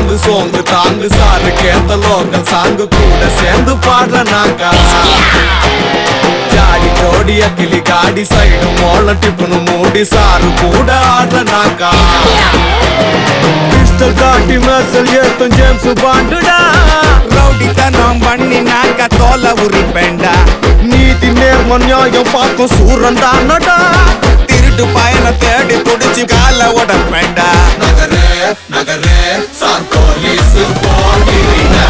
Song சோங்கு தாங்கு sir கேத்த local song கூட சேர்ந்து பாடுறனாக்கா ஜாடி ஜோடிய கிளி காடி சைடு மோள டிப்புனு மூடி சாரு கூட ஆடுறனாக்கா பிஸ்டல் காட்டி மெர்சல் ஏத்தும் ஜேம்ஸ் பாண்டுடா ரவுடித்தனம் பண்ணினாக்க தோலை உரிப்பேண்டா நீதி நேர்ம நியாயம் பார்க்கும் சூரன் தானடா திருட்டு பயனை தேடி புடிச்சு கால உடப்பேண்டா நகரே நகரே சார் போலீஸ் போகிறீங்க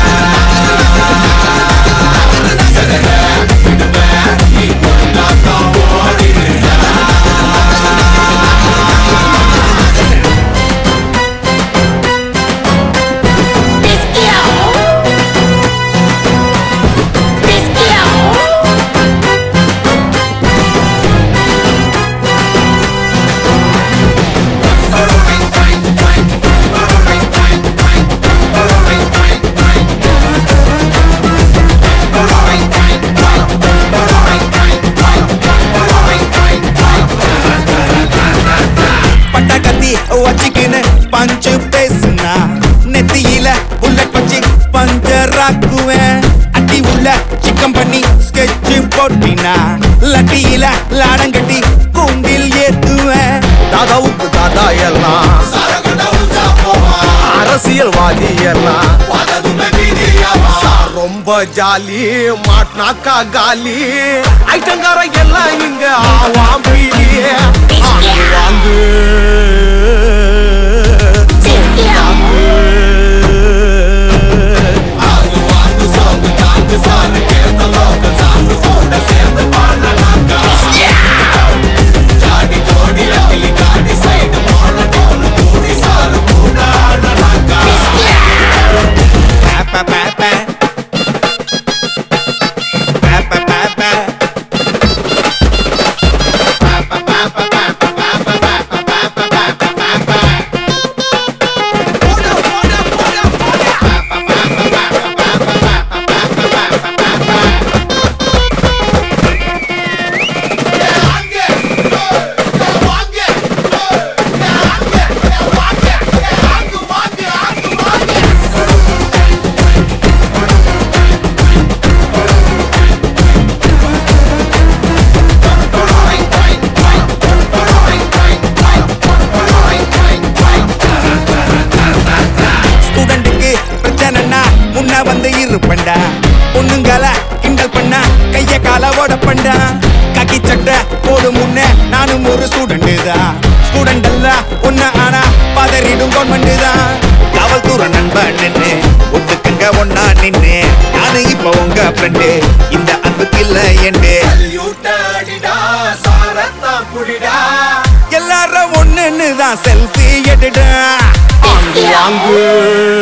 பட்ட கத்தி வச்சுக்கின்னு பஞ்சு பேசுனா நெத்தியில புல்லட் வச்சு பஞ்சராக்குவேன் அடி உள்ள சிக்கம் பண்ணி ஸ்கெட்ச் போட்டினா லட்டியில லாடங்கட்டி கூண்டில் ஏத்துவேன் தாதாவுக்கு தாதா எல்லாம் அரசியல்வாதி எல்லாம் சார் ரொம்ப ஜாலி மாட்னாக்கா காலி ஐட்டங்கார எல்லாம் இங்க ஆவாம் பீலி ஆங்கு வாங்கு சோங்கு தாங்கு. ஆங்கு வாங்கு சோங்கு தாங்கு சாரு கேத்த லோக்கல் சாங்கு கூட சேர்ந்து பாடலாக்கா ஜாடி ஜோடி அக்கிலி காடி சைடு மோள டோனு கூடி சாரு கூட ஆடலாக்கா பா, பா, பா. பா, பா, பா, பா. ஸ்டூடெண்ட்டுக்கு பிரச்சனைனா முன்ன வந்து இருப்பண்டா பொண்ணுங்கள கிண்டல் பண்ணா கைய கால ஓடப்பண்டா கக்கி சட்டை போடு முன்ன நானும் ஒரு ஸ்டூடெண்ட் தான் ஸ்டூடெண்ட் அல்ல ஒன்னு ஆனா பதறிடும் கவர்மெண்ட் தான் காவல்துறை நண்பன் நின்னு ஒத்துக்குங்க ஒன்னா நின்னு நானு இப்ப உங்க ஃப்ரெண்டு இந்த அன்புக்கு இல்ல என்று யூட்டடிடா சாரத்தா புடிடா எல்லாரும் ஒண்ணுன்னு தான் செல்ஃபி எடுடா வாங்கு